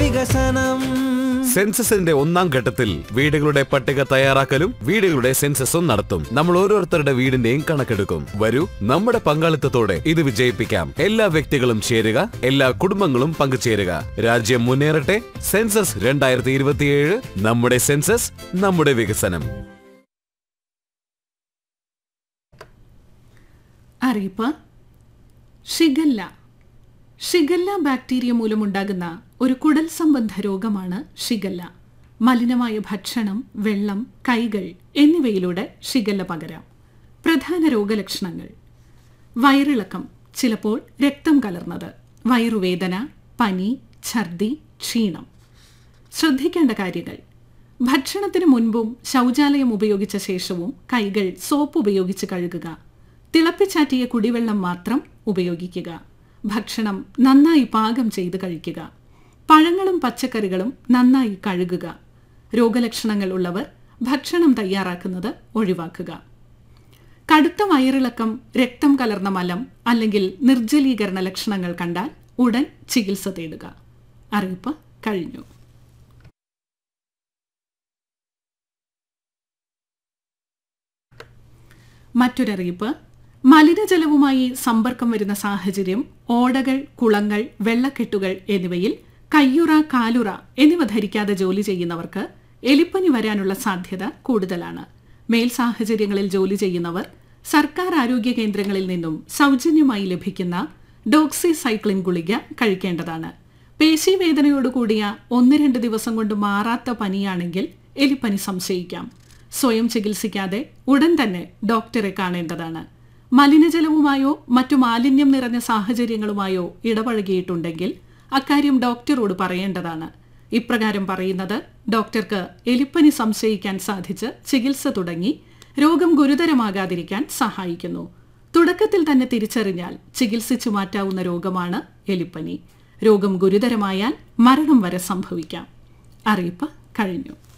വികസനം സെൻസസിന്റെ ഒന്നാം ഘട്ടത്തിൽ വീടുകളുടെ പട്ടിക തയ്യാറാക്കലും വീടുകളുടെ സെൻസസും നടത്തും നമ്മൾ ഓരോരുത്തരുടെ വീടിന്റെയും കണക്കെടുക്കും വരൂ നമ്മുടെ പങ്കാളിത്തത്തോടെ ഇത് വിജയിപ്പിക്കാം എല്ലാ വ്യക്തികളും ചേരുക എല്ലാ കുടുംബങ്ങളും പങ്കുചേരുക രാജ്യം മുന്നേറട്ടെ സെൻസസ് രണ്ടായിരത്തി ഇരുപത്തിയേഴ് നമ്മുടെ സെൻസസ് നമ്മുടെ വികസനം അറിയിപ്പ് ഷിഗല്ല ഷിഗല്ല ബാക്ടീരിയ മൂലമുണ്ടാകുന്ന ഒരു കുടൽ സംബന്ധ രോഗമാണ് ഷിഗല്ല മലിനമായ ഭക്ഷണം വെള്ളം കൈകൾ എന്നിവയിലൂടെ ഷിഗല്ല പകരാം പ്രധാന രോഗലക്ഷണങ്ങൾ വയറിളക്കം ചിലപ്പോൾ രക്തം കലർന്നത് വയറുവേദന പനി ഛർദി ക്ഷീണം ശ്രദ്ധിക്കേണ്ട കാര്യങ്ങൾ ഭക്ഷണത്തിന് മുൻപും ശൗചാലയം ഉപയോഗിച്ച ശേഷവും കൈകൾ സോപ്പ് ഉപയോഗിച്ച് കഴുകുക തിളപ്പിച്ചാറ്റിയ കുടിവെള്ളം മാത്രം ഉപയോഗിക്കുക ഭക്ഷണം നന്നായി പാകം ചെയ്ത് കഴിക്കുക പഴങ്ങളും പച്ചക്കറികളും നന്നായി കഴുകുക രോഗലക്ഷണങ്ങൾ ഉള്ളവർ ഭക്ഷണം തയ്യാറാക്കുന്നത് ഒഴിവാക്കുക കടുത്ത വയറിളക്കം രക്തം കലർന്ന മലം അല്ലെങ്കിൽ നിർജ്ജലീകരണ ലക്ഷണങ്ങൾ കണ്ടാൽ ഉടൻ ചികിത്സ തേടുക അറിയിപ്പ് കഴിഞ്ഞു മറ്റൊരറിയിപ്പ് മലിനജലവുമായി സമ്പർക്കം വരുന്ന സാഹചര്യം ഓടകൾ കുളങ്ങൾ വെള്ളക്കെട്ടുകൾ എന്നിവയിൽ കയ്യുറ കാലുറ എന്നിവ ധരിക്കാതെ ജോലി ചെയ്യുന്നവർക്ക് എലിപ്പനി വരാനുള്ള സാധ്യത കൂടുതലാണ് മേൽ സാഹചര്യങ്ങളിൽ ജോലി ചെയ്യുന്നവർ സർക്കാർ ആരോഗ്യ കേന്ദ്രങ്ങളിൽ നിന്നും സൗജന്യമായി ലഭിക്കുന്ന ഡോക്സി സൈക്ലിൻ ഗുളിക കഴിക്കേണ്ടതാണ് പേശീവേദനയോടുകൂടിയ ഒന്ന് രണ്ട് ദിവസം കൊണ്ട് മാറാത്ത പനിയാണെങ്കിൽ എലിപ്പനി സംശയിക്കാം സ്വയം ചികിത്സിക്കാതെ ഉടൻ തന്നെ ഡോക്ടറെ കാണേണ്ടതാണ് മലിനജലവുമായോ മറ്റു മാലിന്യം നിറഞ്ഞ സാഹചര്യങ്ങളുമായോ ഇടപഴകിയിട്ടുണ്ടെങ്കിൽ അക്കാര്യം ഡോക്ടറോട് പറയേണ്ടതാണ് ഇപ്രകാരം പറയുന്നത് ഡോക്ടർക്ക് എലിപ്പനി സംശയിക്കാൻ സാധിച്ച് ചികിത്സ തുടങ്ങി രോഗം ഗുരുതരമാകാതിരിക്കാൻ സഹായിക്കുന്നു തുടക്കത്തിൽ തന്നെ തിരിച്ചറിഞ്ഞാൽ ചികിത്സിച്ചു മാറ്റാവുന്ന രോഗമാണ് എലിപ്പനി രോഗം ഗുരുതരമായാൽ മരണം വരെ സംഭവിക്കാം അറിയിപ്പ് കഴിഞ്ഞു